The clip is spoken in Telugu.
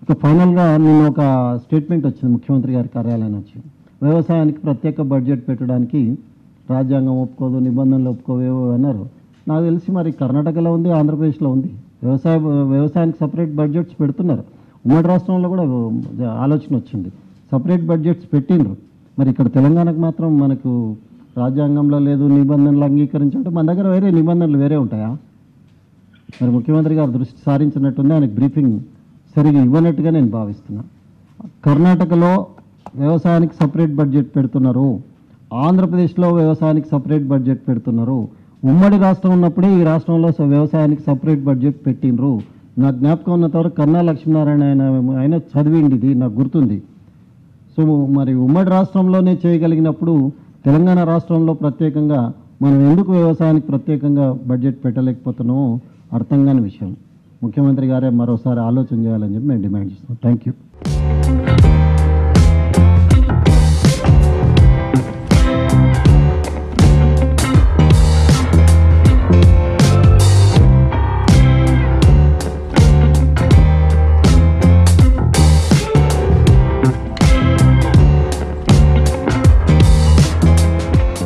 ఇక ఫైనల్గా నిన్న ఒక స్టేట్మెంట్ వచ్చింది ముఖ్యమంత్రి గారి కార్యాలయం నుంచి వ్యవసాయానికి ప్రత్యేక బడ్జెట్ పెట్టడానికి రాజ్యాంగం ఒప్పుకోదు నిబంధనలు ఒప్పుకోవేవో అన్నారు నాకు తెలిసి మరి కర్ణాటకలో ఉంది ఆంధ్రప్రదేశ్లో ఉంది వ్యవసాయ వ్యవసాయానికి సపరేట్ బడ్జెట్స్ పెడుతున్నారు ఉమ్మడి రాష్ట్రంలో కూడా ఆలోచన వచ్చింది సపరేట్ బడ్జెట్స్ పెట్టిండ్రు మరి ఇక్కడ తెలంగాణకు మాత్రం మనకు రాజ్యాంగంలో లేదు నిబంధనలు అంగీకరించడం మన దగ్గర వేరే నిబంధనలు వేరే ఉంటాయా మరి ముఖ్యమంత్రి గారు దృష్టి సారించినట్టుంది ఆయనకు బ్రీఫింగ్ సరిగా ఇవ్వనట్టుగా నేను భావిస్తున్నా కర్ణాటకలో వ్యవసాయానికి సపరేట్ బడ్జెట్ పెడుతున్నారు ఆంధ్రప్రదేశ్లో వ్యవసాయానికి సపరేట్ బడ్జెట్ పెడుతున్నారు ఉమ్మడి రాష్ట్రం ఉన్నప్పుడే ఈ రాష్ట్రంలో స- వ్యవసాయానికి సపరేట్ బడ్జెట్ పెట్టినరు నా జ్ఞాపకం ఉన్నంత వరకు కన్నా లక్ష్మీనారాయణ ఆయన ఆయన చదివిండి ఇది నాకు గుర్తుంది సో మరి ఉమ్మడి రాష్ట్రంలోనే చేయగలిగినప్పుడు తెలంగాణ రాష్ట్రంలో ప్రత్యేకంగా మనం ఎందుకు వ్యవసాయానికి ప్రత్యేకంగా బడ్జెట్ పెట్టలేకపోతున్నామో అర్థం కాని విషయం ముఖ్యమంత్రి గారే మరోసారి ఆలోచన చేయాలని చెప్పి మేము డిమాండ్ చేస్తున్నాం థ్యాంక్ యూ